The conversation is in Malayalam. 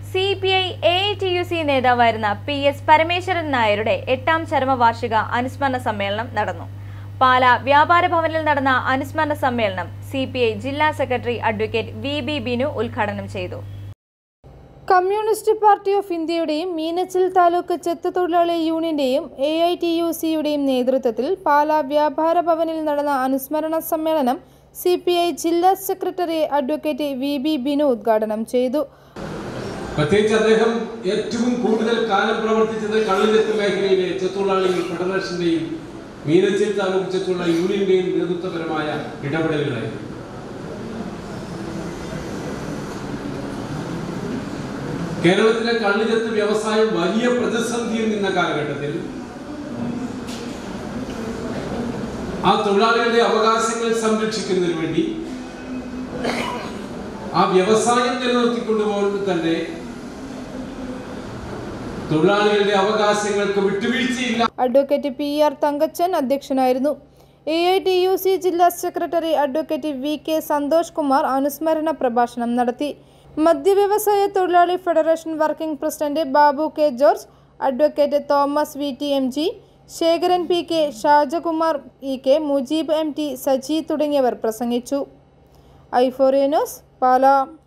C P I A T U C നേതാവായിരുന്ന പി എസ് പരമേശ്വരൻ നായരുടെ എട്ടാം ചരമവാർഷിക അനുസ്മരണ സമ്മേളനം നടന്നു പാല വ്യാപാര ഭവനിൽ നടന്ന അനുസ്മരണ സമ്മേളനം സി പി ഐ ജില്ലാ secretary advocate V B Binu ഉദ്ഘാടനം ചെയ്തു കമ്മ്യൂണിസ്റ്റ് പാർട്ടി ഓഫ് ഇന്ത്യയുടെയും മീനച്ചിൽ താലൂക്ക് ചെത്ത് തൊഴിലാളി യൂണിയന്റെയും എ ഐ ടി യു സിയുടെയും നേതൃത്വത്തിൽ പാലാ വ്യാപാര ഭവനിൽ നടന്ന അനുസ്മരണ സമ്മേളനം സി പി ഐ ജില്ലാ secretary advocate V B Binu ഉദ്ഘാടനം ചെയ്തു പ്രത്യേകിച്ച് അദ്ദേഹം ഏറ്റവും കൂടുതൽ കാലം പ്രവർത്തിച്ചത് കള്ളിലെത്ത് മേഖലയിലെ ചെത്തൊഴിലാളി ഫെഡറേഷന്റെയും മീനച്ചിൽ താലൂക്ക് ചെത്തൊഴിലാളി യൂണിയന്റെയും നേതൃത്വപരമായ ഇടപെടലുകളായിരുന്നു കേരളത്തിലെ കള്ളിലെത്ത് വ്യവസായം വലിയ പ്രതിസന്ധിയിൽ നിന്ന കാലഘട്ടത്തിൽ ആ തൊഴിലാളികളുടെ അവകാശങ്ങൾ സംരക്ഷിക്കുന്നതിന് വേണ്ടി ആ വ്യവസായം നിലനിർത്തിക്കൊണ്ടുപോകുന്നത് തന്നെ തൊഴിലാളികളുടെ അവകാശങ്ങൾക്ക് വിട്ടുവീഴ്ചയില്ല അഡ്വക്കേറ്റ് പി ആർ തങ്കച്ചൻ അധ്യക്ഷനായിരുന്നു A I T U C ജില്ലാ secretary advocate V K Santhosh Kumar അനുസ്മരണ പ്രഭാഷണം നടത്തി മദ്യവ്യവസായ തൊഴിലാളി federation working president Babu K George advocate Thomas V T M G Sekharan P K Shajakumar E K Mujeeb M T Saji തുടങ്ങിയവർ പ്രസംഗിച്ചു ഐഫോറിയനോസ് പാല